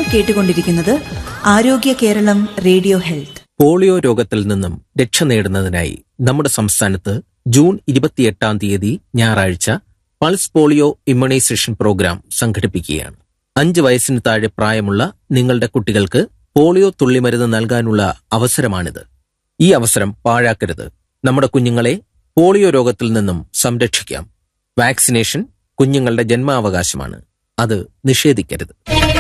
കേട്ടുകൊണ്ടിരിക്കുന്നത് ആരോഗ്യ Keralam radio health polio രോഗത്തിൽ നിന്നും രക്ഷ നേടുന്നതിനായി നമ്മുടെ സംസ്ഥാനത്ത് ജൂൺ ഇരുപത്തിയെട്ടാം തീയതി ഞായറാഴ്ച പൾസ് പോളിയോ ഇമ്മ്യൂണൈസേഷൻ പ്രോഗ്രാം സംഘടിപ്പിക്കുകയാണ് അഞ്ച് വയസ്സിന് താഴെ പ്രായമുള്ള നിങ്ങളുടെ കുട്ടികൾക്ക് പോളിയോ തുള്ളിമരുന്ന് നൽകാനുള്ള അവസരമാണിത് ഈ അവസരം പാഴാക്കരുത് നമ്മുടെ കുഞ്ഞുങ്ങളെ പോളിയോ രോഗത്തിൽ നിന്നും സംരക്ഷിക്കാം വാക്സിനേഷൻ കുഞ്ഞുങ്ങളുടെ ജന്മാവകാശമാണ് അത് നിഷേധിക്കരുത്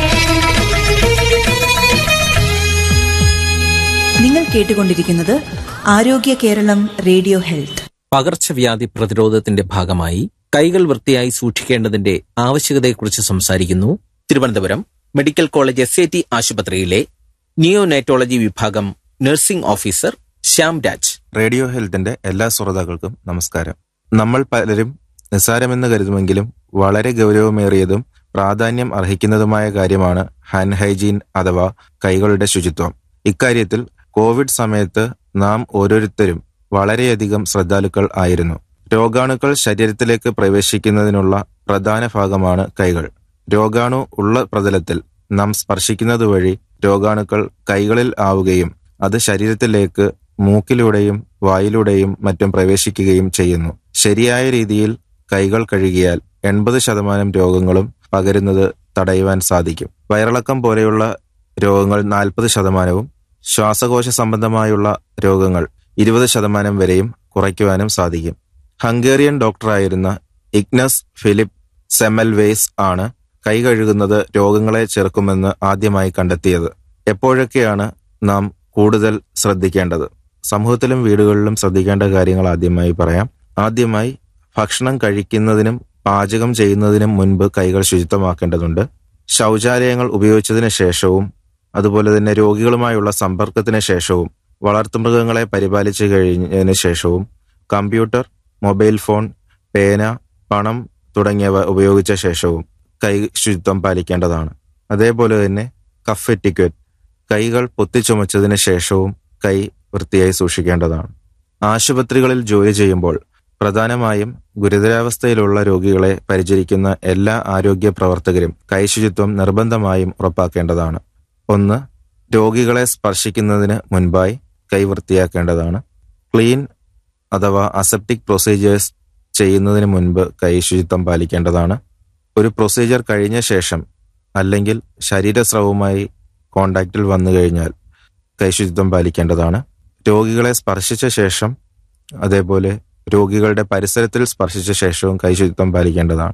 നിങ്ങൾ കേട്ടുകൊണ്ടിരിക്കുന്നത് ആരോഗ്യ കേരളം റേഡിയോ ഹെൽത്ത് പകർച്ചവ്യാധി പ്രതിരോധത്തിന്റെ ഭാഗമായി കൈകൾ വൃത്തിയായി സൂക്ഷിക്കേണ്ടതിന്റെ ആവശ്യകതയെക്കുറിച്ച് സംസാരിക്കുന്നു Thiruvananthapuram medical college S A T ആശുപത്രിയിലെ നിയോനൈറ്റോളജി വിഭാഗം nursing officer Shyam Raj radio ഹെൽത്തിന്റെ എല്ലാ ശ്രോതാക്കൾക്കും നമസ്കാരം നമ്മൾ പലരും നിസ്സാരമെന്ന് കരുതുമെങ്കിലും വളരെ ഗൗരവമേറിയതും പ്രാധാന്യം അർഹിക്കുന്നതുമായ കാര്യമാണ് ഹാൻഡ് ഹൈജീൻ അഥവാ കൈകളുടെ ശുചിത്വം ഇക്കാര്യത്തിൽ കോവിഡ് സമയത്ത് നാം ഓരോരുത്തരും വളരെയധികം ശ്രദ്ധാലുക്കൾ ആയിരുന്നു രോഗാണുക്കൾ ശരീരത്തിലേക്ക് പ്രവേശിക്കുന്നതിനുള്ള പ്രധാന ഭാഗമാണ് കൈകൾ രോഗാണു ഉള്ള പ്രതലത്തിൽ നാം സ്പർശിക്കുന്നത് വഴി രോഗാണുക്കൾ കൈകളിൽ ആവുകയും അത് ശരീരത്തിലേക്ക് മൂക്കിലൂടെയും വായിലൂടെയും മറ്റും പ്രവേശിക്കുകയും ചെയ്യുന്നു ശരിയായ രീതിയിൽ കൈകൾ കഴുകിയാൽ എൺപത് ശതമാനം രോഗങ്ങളും പകരുന്നത് തടയുവാൻ സാധിക്കും വയറിളക്കം പോലെയുള്ള രോഗങ്ങൾ നാൽപ്പത് ശതമാനവും ശ്വാസകോശ സംബന്ധമായുള്ള രോഗങ്ങൾ ഇരുപത് ശതമാനം വരെയും കുറയ്ക്കുവാനും സാധിക്കും ഹംഗേറിയൻ ഡോക്ടറായിരുന്ന ഇഗ്നസ് ഫിലിപ്പ് സെമൽവേസ് ആണ് കൈ കഴുകുന്നത് രോഗങ്ങളെ ചെറുക്കുമെന്ന് ആദ്യമായി കണ്ടെത്തിയത് എപ്പോഴൊക്കെയാണ് നാം കൂടുതൽ ശ്രദ്ധിക്കേണ്ടത് സമൂഹത്തിലും വീടുകളിലും ശ്രദ്ധിക്കേണ്ട കാര്യങ്ങൾ ആദ്യമായി പറയാം ആദ്യമായി ഭക്ഷണം കഴിക്കുന്നതിനും പാചകം ചെയ്യുന്നതിനും മുൻപ് കൈകൾ ശുചിത്വമാക്കേണ്ടതുണ്ട് ശൗചാലയങ്ങൾ ഉപയോഗിച്ചതിന് ശേഷവും അതുപോലെ തന്നെ രോഗികളുമായുള്ള സമ്പർക്കത്തിന് ശേഷവും വളർത്തുമൃഗങ്ങളെ പരിപാലിച്ചു കഴിഞ്ഞതിന് ശേഷവും കമ്പ്യൂട്ടർ മൊബൈൽ ഫോൺ പേന പണം തുടങ്ങിയവ ഉപയോഗിച്ച ശേഷവും കൈ ശുചിത്വം പാലിക്കേണ്ടതാണ് അതേപോലെ തന്നെ കഫ് എറ്റിക്വറ്റ് കൈകൾ പൊത്തിച്ചുമച്ചതിന് ശേഷവും കൈ വൃത്തിയായി സൂക്ഷിക്കേണ്ടതാണ് ആശുപത്രികളിൽ ജോലി ചെയ്യുമ്പോൾ പ്രധാനമായും ഗുരുതരാവസ്ഥയിലുള്ള രോഗികളെ പരിചരിക്കുന്ന എല്ലാ ആരോഗ്യ പ്രവർത്തകരും കൈശുചിത്വം നിർബന്ധമായും ഉറപ്പാക്കേണ്ടതാണ് ഒന്ന് രോഗികളെ സ്പർശിക്കുന്നതിന് മുൻപായി കൈ വൃത്തിയാക്കേണ്ടതാണ് ക്ലീൻ അഥവാ അസെപ്റ്റിക് പ്രൊസീജിയേഴ്സ് ചെയ്യുന്നതിന് മുൻപ് കൈ ശുചിത്വം പാലിക്കേണ്ടതാണ് ഒരു പ്രൊസീജിയർ കഴിഞ്ഞ ശേഷം അല്ലെങ്കിൽ ശരീരസ്രവവുമായി കോണ്ടാക്റ്റിൽ വന്നു കഴിഞ്ഞാൽ കൈശുചിത്വം പാലിക്കേണ്ടതാണ് രോഗികളെ സ്പർശിച്ച ശേഷം അതേപോലെ രോഗികളുടെ പരിസരത്തിൽ സ്പർശിച്ച ശേഷവും കൈശുചിത്വം പാലിക്കേണ്ടതാണ്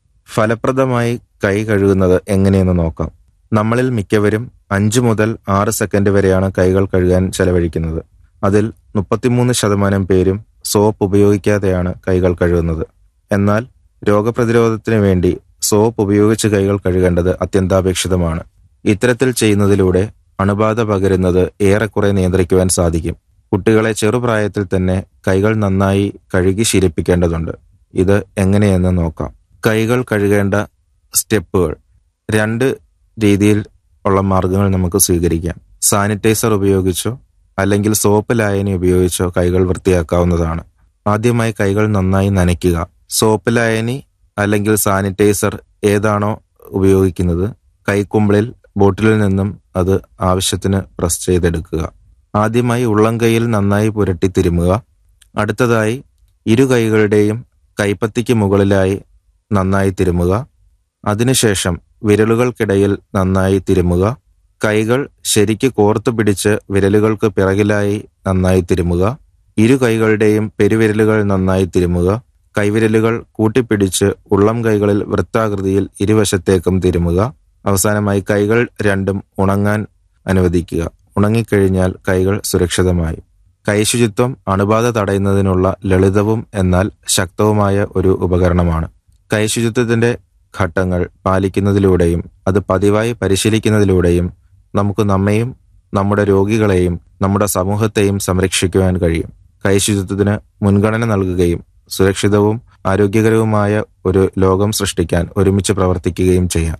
ഫലപ്രദമായി കൈ കഴുകുന്നത് എങ്ങനെയെന്ന് നോക്കാം നമ്മളിൽ മിക്കവരും അഞ്ചു മുതൽ ആറ് സെക്കൻഡ് വരെയാണ് കൈകൾ കഴുകാൻ ചെലവഴിക്കുന്നത് അതിൽ മുപ്പത്തിമൂന്ന് ശതമാനം പേരും സോപ്പ് ഉപയോഗിക്കാതെയാണ് കൈകൾ കഴുകുന്നത് എന്നാൽ രോഗപ്രതിരോധത്തിന് വേണ്ടി സോപ്പ് ഉപയോഗിച്ച് കൈകൾ കഴുകേണ്ടത് അത്യന്താപേക്ഷിതമാണ് ഇത്തരത്തിൽ ചെയ്യുന്നതിലൂടെ അണുബാധ പകരുന്നത് ഏറെക്കുറെ നിയന്ത്രിക്കുവാൻ സാധിക്കും കുട്ടികളെ ചെറുപ്രായത്തിൽ തന്നെ കൈകൾ നന്നായി കഴുകി ശീലിപ്പിക്കേണ്ടതുണ്ട് ഇത് എങ്ങനെയെന്ന് നോക്കാം കൈകൾ കഴുകേണ്ട സ്റ്റെപ്പുകൾ രണ്ട് രീതിയിൽ ഉള്ള മാർഗങ്ങൾ നമുക്ക് സ്വീകരിക്കാം സാനിറ്റൈസർ ഉപയോഗിച്ചോ അല്ലെങ്കിൽ സോപ്പ് ലായനി ഉപയോഗിച്ചോ കൈകൾ വൃത്തിയാക്കാവുന്നതാണ് ആദ്യമായി കൈകൾ നന്നായി നനയ്ക്കുക സോപ്പ് ലായനി അല്ലെങ്കിൽ സാനിറ്റൈസർ ഏതാണോ ഉപയോഗിക്കുന്നത് കൈക്കുമ്പിളിൽ ബോട്ടിലിൽ നിന്നും അത് ആവശ്യത്തിന് പ്രസ് ചെയ്തെടുക്കുക ആദ്യമായി ഉള്ളംകൈയിൽ നന്നായി പുരട്ടി തിരുമുക അടുത്തതായി ഇരു കൈകളുടെയും കൈപ്പത്തിക്ക് മുകളിലായി നന്നായി തിരുമുക അതിനുശേഷം വിരലുകൾക്കിടയിൽ നന്നായി തിരുമുക കൈകൾ ശരിക്ക് കോർത്തു പിടിച്ച് വിരലുകൾക്ക് പിറകിലായി നന്നായി തിരുമുക ഇരു കൈകളുടെയും പെരുവിരലുകൾ നന്നായി തിരുമുക കൈവിരലുകൾ കൂട്ടിപ്പിടിച്ച് ഉള്ളം കൈകളിൽ വൃത്താകൃതിയിൽ ഇരുവശത്തേക്കും തിരുമുക അവസാനമായി കൈകൾ രണ്ടും ഉണങ്ങാൻ അനുവദിക്കുക ഉണങ്ങിക്കഴിഞ്ഞാൽ കൈകൾ സുരക്ഷിതമായി കൈശുചിത്വം അണുബാധ തടയുന്നതിനുള്ള ലളിതവും എന്നാൽ ശക്തവുമായ ഒരു ഉപകരണമാണ് കൈശുചിത്വത്തിന്റെ ഘട്ടങ്ങൾ പാലിക്കുന്നതിലൂടെയും അത് പതിവായി പരിശീലിക്കുന്നതിലൂടെയും നമുക്ക് നമ്മെയും നമ്മുടെ രോഗികളെയും നമ്മുടെ സമൂഹത്തെയും സംരക്ഷിക്കുവാൻ കഴിയും കൈശുചിത്വത്തിന് മുൻഗണന നൽകുകയും സുരക്ഷിതവും ആരോഗ്യകരവുമായ ഒരു ലോകം സൃഷ്ടിക്കാൻ ഒരുമിച്ച് പ്രവർത്തിക്കുകയും ചെയ്യാം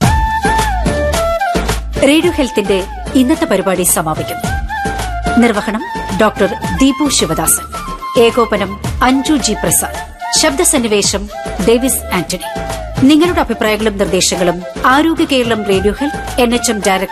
റേഡിയോ ഹെൽത്തിന്റെ ഇന്നത്തെ പരിപാടി സമാപിക്കുന്നു നിർവഹണം ഡോക്ടർ ദീപു ശിവദാസൻ ഏകോപനം അഞ്ജു ജി പ്രസാദ് ശബ്ദസന്നിവേശം ഡേവിസ് ആന്റണി നിങ്ങളുടെ അഭിപ്രായങ്ങളും നിർദ്ദേശങ്ങളും ആരോഗ്യ Keralam radio health N H M director